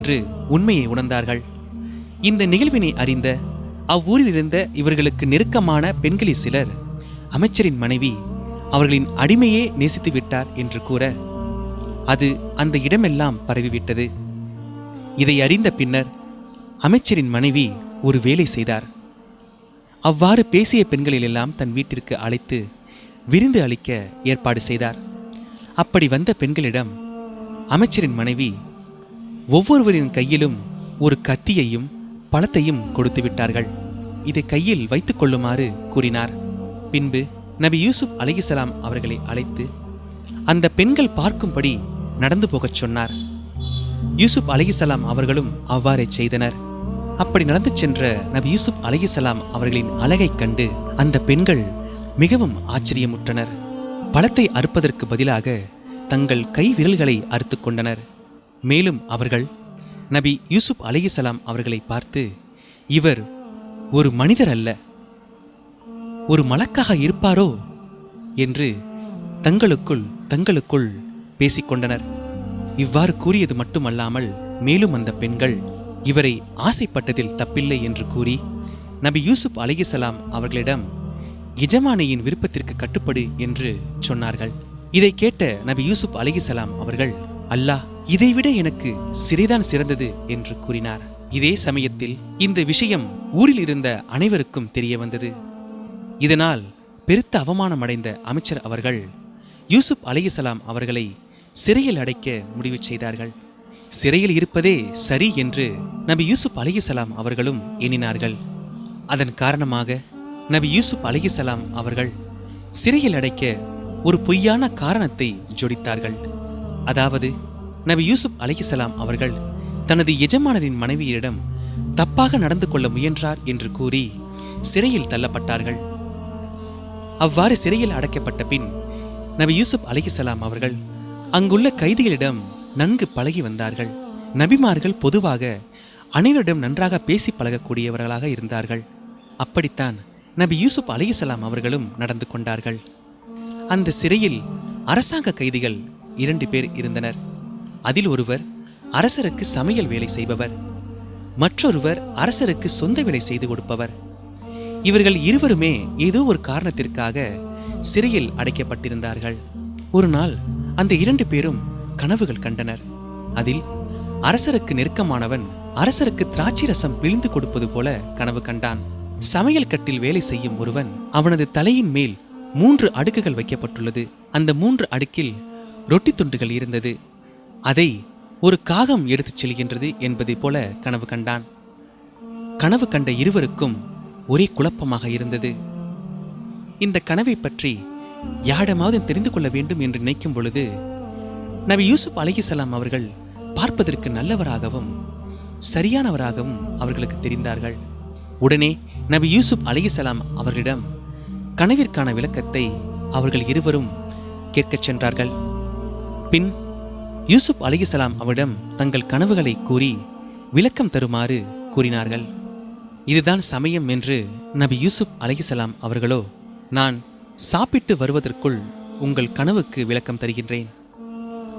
என்று உண்மையை உணர்ந்தார்கள் இந்த நிகழ்வினை அறிந்த அவ்வூரில் இருந்த இவர்களுக்கு நெருக்கமான பெண்களில் சிலர் அமைச்சரின் மனைவி அவர்களின் அடிமையே நேசித்து விட்டார் என்று கூற அது அந்த இடமெல்லாம் பரவிவிட்டது இதை அறிந்த பின்னர் அமைச்சரின் மனைவி ஒரு வேலை செய்தார் அவ்வாறு பேசிய பெண்களிலெல்லாம் தன் வீட்டிற்கு அழைத்து விருந்து அளிக்க ஏற்பாடு செய்தார் அப்படி வந்த பெண்களிடம் அமைச்சரின் மனைவி ஒவ்வொருவரின் கையிலும் ஒரு கத்தியையும் பழத்தையும் கொடுத்து விட்டார்கள் இதை கையில் வைத்துக் கொள்ளுமாறு கூறினார் பின்பு நபி யூசுப் அலைஹிசலாம் அவர்களை அழைத்து அந்த பெண்கள் பார்க்கும்படி நடந்து போகச் சொன்னார் யூசுப் அலைஹிசலாம் அவர்களும் அவ்வாறே செய்தனர் அப்படி நடந்து சென்ற நபி யூசுப் அலைஹிசலாம் அவர்களின் அழகைக் கண்டு அந்த பெண்கள் மிகவும் ஆச்சரியமுற்றனர் பழத்தை அறுப்பதற்கு பதிலாக தங்கள் கை விரல்களை அறுத்துக் கொண்டனர் மேலும் அவர்கள் நபி யூசுப் அலைஹிசலாம் அவர்களை பார்த்து இவர் ஒரு மனிதர் அல்ல ஒரு மலக்காக இருப்பாரோ என்று தங்களுக்குள் தங்களுக்குள் பேசிக்கொண்டனர் இவ்வாறு கூறியது மட்டுமல்லாமல் மேலும் அந்த பெண்கள் இவரை ஆசைப்பட்டதில் தப்பில்லை என்று கூறி நபி யூசுப் அலைஹிசலாம் அவர்களிடம் எஜமானியின் விருப்பத்திற்கு கட்டுப்படு என்று சொன்னார்கள் இதை கேட்ட நபி யூசுப் அலைஹிசலாம் அவர்கள் அல்லாஹ் இதைவிட எனக்கு சிறைதான் சிறந்தது என்று கூறினார் இதே சமயத்தில் இந்த விஷயம் ஊரில் இருந்த அனைவருக்கும் தெரிய வந்தது இதனால் பெருத்த அவமானமடைந்த அமைச்சர் அவர்கள் யூசுப் அலைஹிசலாம் அவர்களை சிறையில் அடைக்க முடிவு செய்தார்கள் சிறையில் இருப்பதே சரி என்று நபி யூசுப் அலைஹிசலாம் அவர்களும் எண்ணினார்கள் அதன் காரணமாக நபி யூசுப் அலைஹிசலாம் அவர்கள் சிறையில் அடைக்க ஒரு பொய்யான காரணத்தை ஜோடித்தார்கள் அதாவது நபி யூசுப் அலைஹிசலாம் அவர்கள் தனது எஜமானரின் மனைவியரிடம் தப்பாக நடந்து கொள்ள முயன்றார் என்று கூறி சிறையில் தள்ளப்பட்டார்கள் அவ்வாறு சிறையில் அடைக்கப்பட்ட பின் நபி யூசுப் அலைஹிசலாம் அவர்கள் அங்குள்ள கைதிகளிடம் நன்கு பழகி வந்தார்கள் நபிமார்கள் பொதுவாக அனைவரிடம் நன்றாக பேசி பழகக்கூடியவர்களாக இருந்தார்கள் அப்படித்தான் நபி யூசுப் அலைஹிசலாம் அவர்களும் நடந்து கொண்டார்கள் அந்த சிறையில் அரசாங்க கைதிகள் இரண்டு பேர் இருந்தனர் அதில் ஒருவர் அரசருக்கு சமையல் வேலை செய்பவர் மற்றொருவர் அரசருக்கு சொந்த வேலை செய்து கொடுப்பவர் இவர்கள் இருவருமே ஏதோ ஒரு காரணத்திற்காக சிறையில் அடைக்கப்பட்டிருந்தார்கள் ஒரு நாள் அந்த இரண்டு பேரும் கனவுகள் கண்டனர் அதில் அரசருக்கு நெருக்கமானவன் அரசருக்கு திராட்சை ரசம் பிழிந்து கொடுப்பது போல கனவு கண்டான் சமையல் கட்டில் வேலை செய்யும் ஒருவன் அவனது தலையின் மேல் மூன்று அடுக்குகள் வைக்கப்பட்டுள்ளது அந்த மூன்று அடுக்கில் ரொட்டி துண்டுகள் இருந்தது அதை ஒரு காகம் எடுத்துச் செல்கின்றது என்பதை போல கனவு கண்டான் கனவு கண்ட இருவருக்கும் ஒரே குழப்பமாக இருந்தது இந்த கனவை பற்றி யாரிடமாவது தெரிந்து கொள்ள வேண்டும் என்று நினைக்கும் பொழுது நபி யூசுப் அலைஹிசலாம் அவர்கள் பார்ப்பதற்கு நல்லவராகவும் சரியானவராகவும் அவர்களுக்கு தெரிந்தார்கள் உடனே நபி யூசுப் அலைஹிசலாம் அவர்களிடம் கனவிற்கான விளக்கத்தை அவர்கள் இருவரும் கேட்கச் சென்றார்கள் பின் யூசுப் அலைஹிசலாம் அவரிடம் தங்கள் கனவுகளை கூறி விளக்கம் தருமாறு கூறினார்கள் இதுதான் சமயம் என்று நபி யூசுப் அலைஹிசலாம் அவர்களோ நான் சாப்பிட்டு வருவதற்குள் உங்கள் கனவுக்கு விளக்கம் தருகின்றேன்